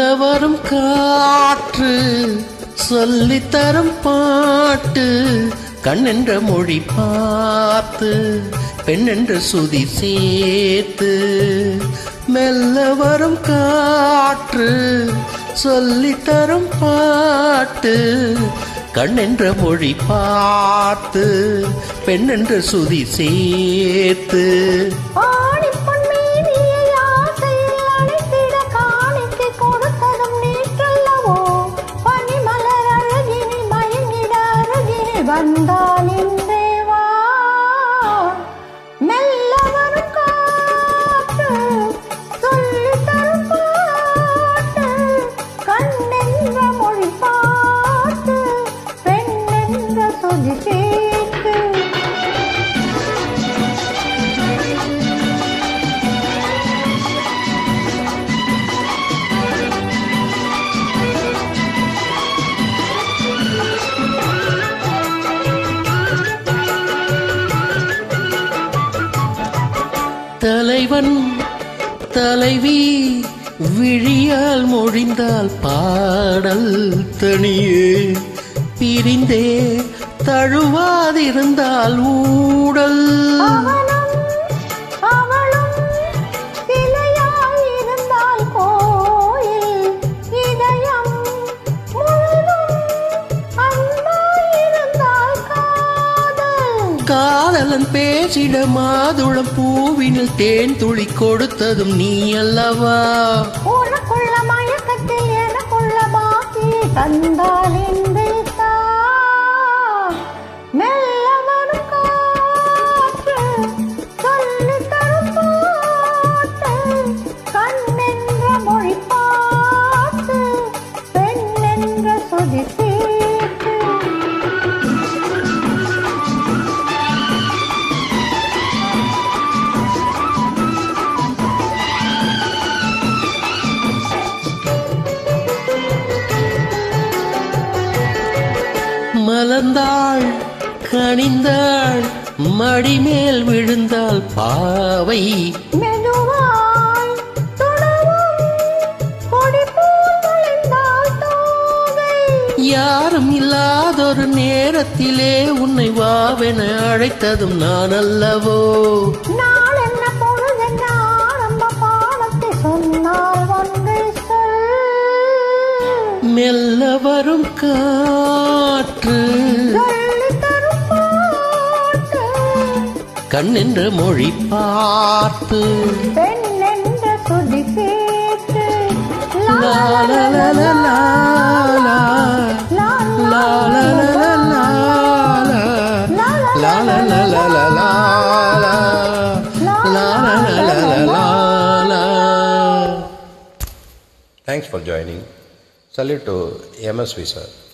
வரும் காற்று சொல்லித் தரும் பாட்டு கண்ணென்ற மொழி பார்த்து பெண்ணென்ற சுதி சேர்த்து மெல்ல வரும் காற்று சொல்லித் தரும் பாட்டு கண்ணென்ற மொழி பார்த்து பெண்ணென்ற சுதி சேர்த்து ஆடிப் பொன்மேனியை ஆசையில் அணைத்திட காணிக்கை கொடுத்ததும் நீற்றல்லவோ? பனிமலர் அழகினில் மயங்கிட அருகினில் வந்தால் இன்றே வா. மெல்ல வரும் காற்று சொல்லித் தரும் பாட்டு. கண்ணென்ற மொழி பார்த்து பெண்ணென்ற சுதி சேர்த்து தலைவன் தலைவி விழியால் மொழிந்தால் பாடல் தனியே பிரிந்தே தழுவாதிருந்தால் ஊடல் அவனும் அவளும் சிலையாய் இருந்தால் கோயில் இதயம் முழுதும் அன்பாய் இருந்தால் காதல் காதலன் பேசிட மாதுளம் பூவினில் தேன் துளி கொடுத்ததும் நீ அல்லவா உனக்குள்ள மயக்கத்தில் எனக்குள்ள பாக்கியை தந்தால் இன்றே தா. மெல்ல வரும் காற்று சொல்லித் தரும் பாட்டு. கண்ணென்ற மொழி பார்த்து பெண்ணென்ற சுதி சேர்த்து மலர்ந்தாள் கனிந்தாள் மடிமேல் விழுந்தாள் பாவை மெதுவாய் தொடவும் கொடி போல் மலிந்தால் தோகை யாரும் இல்லாதொரு நேரத்திலே உன்னை வாவென அழைத்ததும் நான் அல்லவோ நாள் என்ன பொழுதென்ன ஆரம்ப பாடத்தை சொன்னால் ஒன்றை சொல் மெல்ல வரும் காற்று சொல்லித் தரும் பாட்டு கண்ணென்ற மொழி பார்த்து பெண் என்ற சுதி சேர்த்து லா லா லா லா லா லா. லா லா லா லா லா லா லா. லா லா லா லா லா லா லா. லா லா லா லா லா லா. Thanks for joining. Salute to MSV sir.